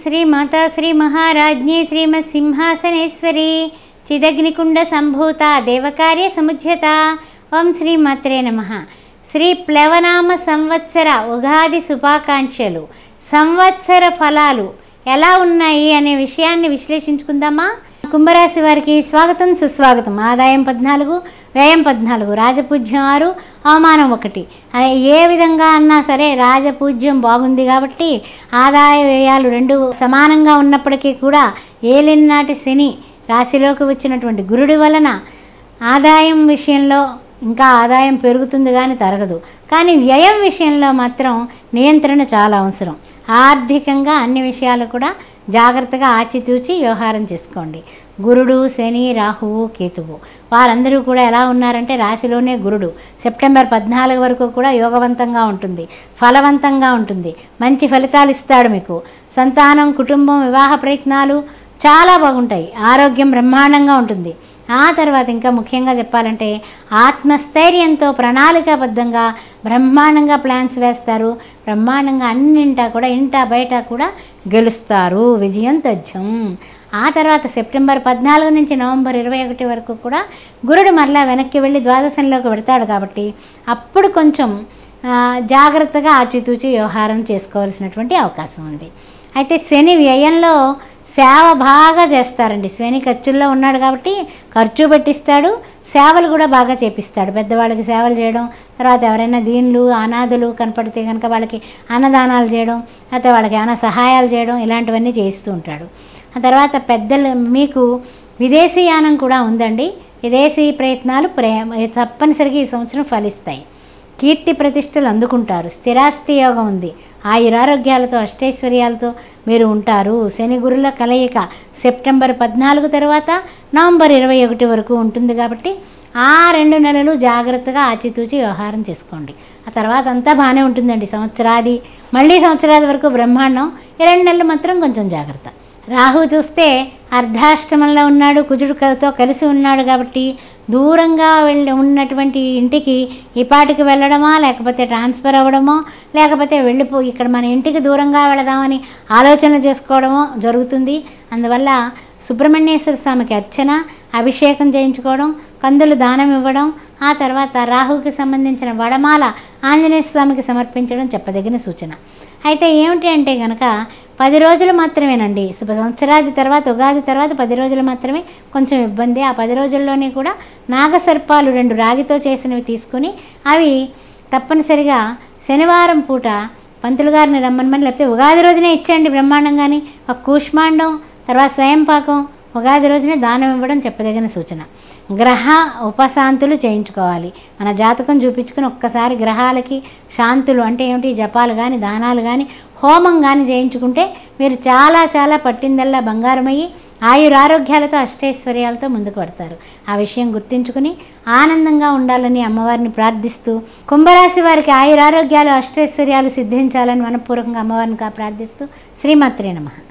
శ్రీమాత శ్రీ మహారాజ్ఞి శ్రీమత్ సింహాసనేశ్వరి చిదగ్నికుండ సంభూత దేవకార్య సముజ్యత ఓం శ్రీమాత్రే నమ శ్రీ ప్లవనామ సంవత్సర ఉగాది శుభాకాంక్షలు సంవత్సర ఫలాలు ఎలా ఉన్నాయి అనే విషయాన్ని విశ్లేషించుకుందామా కుంభరాశి వారికి స్వాగతం సుస్వాగతం ఆదాయం పద్నాలుగు వ్యయం పద్నాలుగు రాజపూజ్యం ఆరు అవమానం ఒకటి అది ఏ విధంగా అన్నా సరే రాజపూజ్యం బాగుంది కాబట్టి ఆదాయ వ్యయాలు రెండు సమానంగా ఉన్నప్పటికీ కూడా ఏలినాటి శని రాశిలోకి వచ్చినటువంటి గురుడి వలన ఆదాయం విషయంలో ఇంకా ఆదాయం పెరుగుతుంది కానీ తరగదు కానీ వ్యయం విషయంలో మాత్రం నియంత్రణ చాలా అవసరం ఆర్థికంగా అన్ని విషయాలు కూడా జాగ్రత్తగా ఆచితూచి వ్యవహారం చేసుకోండి గురుడు శని రాహువు కేతువు వారందరూ కూడా ఎలా ఉన్నారంటే రాశిలోనే గురుడు సెప్టెంబర్ పద్నాలుగు వరకు కూడా యోగవంతంగా ఉంటుంది ఫలవంతంగా ఉంటుంది మంచి ఫలితాలు ఇస్తాడు మీకు సంతానం కుటుంబం వివాహ ప్రయత్నాలు చాలా బాగుంటాయి ఆరోగ్యం బ్రహ్మాండంగా ఉంటుంది ఆ తర్వాత ఇంకా ముఖ్యంగా చెప్పాలంటే ఆత్మస్థైర్యంతో ప్రణాళికాబద్ధంగా బ్రహ్మాండంగా ప్లాన్స్ వేస్తారు బ్రహ్మాండంగా అన్నింటా కూడా ఇంటా బయట కూడా గెలుస్తారు విజయం తథ్యం ఆ తర్వాత సెప్టెంబర్ పద్నాలుగు నుంచి నవంబర్ ఇరవై ఒకటి వరకు కూడా గురుడు మరలా వెనక్కి వెళ్ళి ద్వాదశంలోకి పెడతాడు కాబట్టి అప్పుడు కొంచెం ఆ, జాగ్రత్తగా ఆచితూచి వ్యవహారం చేసుకోవాల్సినటువంటి అవకాశం ఉంది అయితే శని వ్యయంలో సేవ బాగా చేస్తారండి శని ఖర్చుల్లో ఉన్నాడు కాబట్టి ఖర్చు పెట్టిస్తాడు సేవలు కూడా బాగా చేపిస్తాడు పెద్దవాళ్ళకి సేవలు చేయడం తర్వాత ఎవరైనా దీనులు అనాథులు కనపడితే కనుక వాళ్ళకి అన్నదానాలు చేయడం లేకపోతే వాళ్ళకి ఏమైనా సహాయాలు చేయడం ఇలాంటివన్నీ చేస్తూ ఉంటాడు ఆ తర్వాత పెద్దలు మీకు విదేశీ యానం కూడా ఉందండి విదేశీ ప్రయత్నాలు ప్రేమ తప్పనిసరిగా ఈ సంవత్సరం ఫలిస్తాయి కీర్తి ప్రతిష్టలు అందుకుంటారు స్థిరాస్తి యోగం ఉంది ఆయురారోగ్యాలతో అష్టైశ్వర్యాలతో మీరు ఉంటారు శని గురుల కలయిక సెప్టెంబర్ పద్నాలుగు తర్వాత నవంబర్ ఇరవై ఒకటి వరకు ఉంటుంది కాబట్టి ఆ రెండు నెలలు జాగ్రత్తగా ఆచితూచి వ్యవహారం చేసుకోండి ఆ తర్వాత అంతా బాగానే ఉంటుందండి సంవత్సరాది మళ్ళీ సంవత్సరాది వరకు బ్రహ్మాండం ఈ రెండు నెలలు మాత్రం కొంచెం జాగ్రత్త రాహు చూస్తే అర్ధాష్టమంలో ఉన్నాడు కుజుడితో కలిసి ఉన్నాడు కాబట్టి దూరంగా వెళ్ళి ఉన్నటువంటి ఇంటికి ఈ పాటికి వెళ్ళడమా లేకపోతే ట్రాన్స్ఫర్ అవ్వడమో లేకపోతే వెళ్ళిపో ఇక్కడ మన ఇంటికి దూరంగా వెళదామని ఆలోచన చేసుకోవడమో జరుగుతుంది అందువల్ల సుబ్రహ్మణ్యేశ్వర స్వామికి అర్చన అభిషేకం చేయించుకోవడం కందులు దానం ఇవ్వడం ఆ తర్వాత రాహుకి సంబంధించిన వడమాల ఆంజనేయ స్వామికి సమర్పించడం చెప్పదగిన సూచన అయితే ఏమిటి అంటే కనుక పది రోజులు మాత్రమేనండి శుభ సంవత్సరాది తర్వాత ఉగాది తర్వాత పది రోజులు మాత్రమే కొంచెం ఇబ్బంది ఆ పది రోజుల్లోనే కూడా నాగసర్పాలు రెండు రాగితో చేసినవి తీసుకుని అవి తప్పనిసరిగా శనివారం పూట పంతులు గారిని రమ్మనమని లేకపోతే ఉగాది రోజునే ఇచ్చేయండి బ్రహ్మాండంగాని ఒక కూష్మాండం తర్వాత స్వయం పాకం ఉగాది రోజునే దానం ఇవ్వడం చెప్పదగిన సూచన గ్రహ ఉపశాంతులు చేయించుకోవాలి మన జాతకం చూపించుకుని ఒక్కసారి గ్రహాలకి శాంతులు అంటే ఏమిటి జపాలు కానీ దానాలు కానీ హోమం కానీ చేయించుకుంటే మీరు చాలా చాలా పట్టిందల్లా బంగారమయ్యి ఆయురారోగ్యాలతో అష్టైశ్వర్యాలతో ముందుకు పడతారు ఆ విషయం గుర్తించుకుని ఆనందంగా ఉండాలని అమ్మవారిని ప్రార్థిస్తూ కుంభరాశి వారికి ఆయురారోగ్యాలు అష్టైశ్వర్యాలు సిద్ధించాలని మనపూర్వకంగా అమ్మవారిని కా- ప్రార్థిస్తూ శ్రీమాత్రే నమః